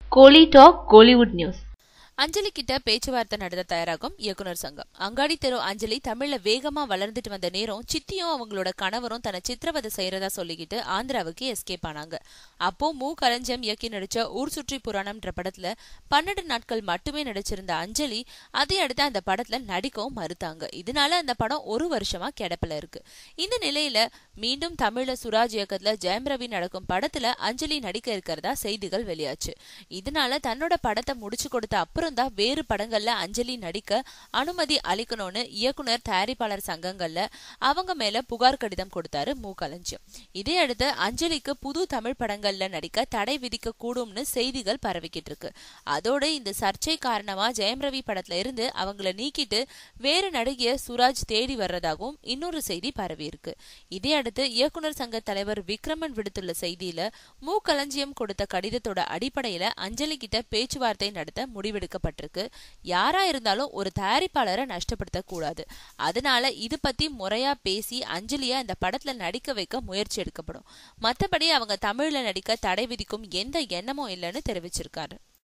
கோலி talk Kollywood news Anjali கிட்ட பேச்சுவார்த்தை நடத்த தயாராகும் இயக்குனர் சங்கம் அங்காடி தெரு அஞ்சலி தமிழ்ல வேகமா வளர்ந்துட்டு வந்த நேரம் சித்தியும் அவங்களோட கணவரும் தன்னை சித்திரவதை செய்யறதா சொல்லிக்கிட்டு ஆந்திராவுக்கு எஸ்கேப் ஆனாங்க அப்போ மு கரஞ்சம் இயக்கி நடிச்ச ஊர் சுற்றி புராணம்ன்ற படத்துல பன்னெண்டு நாட்கள் மட்டுமே நடிச்சிருந்த அஞ்சலி அதை அடுத்து அந்த படத்துல நடிக்கவும் மறுத்தாங்க இதனால அந்த படம் ஒரு வருஷமா கிடப்பில இருக்கு இந்த நிலையில மீண்டும் தமிழ்ல சுராஜ் இயக்கத்துல ஜெயம் ரவி நடக்கும் படத்துல அஞ்சலி நடிக்க இருக்கிறதா செய்திகள் வெளியாச்சு இதனால தன்னோட படத்தை முடிச்சு கொடுத்த அப்புறம் தான் வேறு படங்கள்ல அஞ்சலி நடிக்க அனுமதி அளிக்கணும்னு இயக்குனர் தயாரிப்பாளர் சங்கங்கள்ல அவங்க மேல புகார் கடிதம் கொடுத்தாரு மு களஞ்சியம் இதை அடுத்து அஞ்சலிக்கு புது தமிழ் படங்கள்ல நடிக்க தடை விதிக்க கூடும்னு செய்திகள் பரவிக்கிட்டு இருக்கு அதோட இந்த சர்ச்சை காரணமா ஜெயம் ரவி படத்துல இருந்து அவங்கள நீக்கிட்டு வேறு நடிகைய சுராஜ் தேடி வர்றதாகவும் இன்னொரு செய்தி பரவி இருக்கு இதை அடுத்து இயக்குனர் சங்க தலைவர் விக்ரமன் விடுத்துள்ள செய்தியில மு களஞ்சியம் கொடுத்த கடிதத்தோட அடிப்படையில அஞ்சலி கிட்ட பேச்சுவார்த்தை நடத்த முடிவெடுக்கப்பட்டிருக்கு யாரா இருந்தாலும் ஒரு தயாரிப்பாளரை நஷ்டப்படுத்த கூடாது அதனால இது பத்தி முறையா பேசி அஞ்சலிய இந்த படத்துல நடிக்க வைக்க முயற்சி எடுக்கப்படும் மத்தபடி அவங்க தமிழ்ல நடிக்க தடை விதிக்கும் எந்த எண்ணமும் இல்லைன்னு தெரிவிச்சிருக்காரு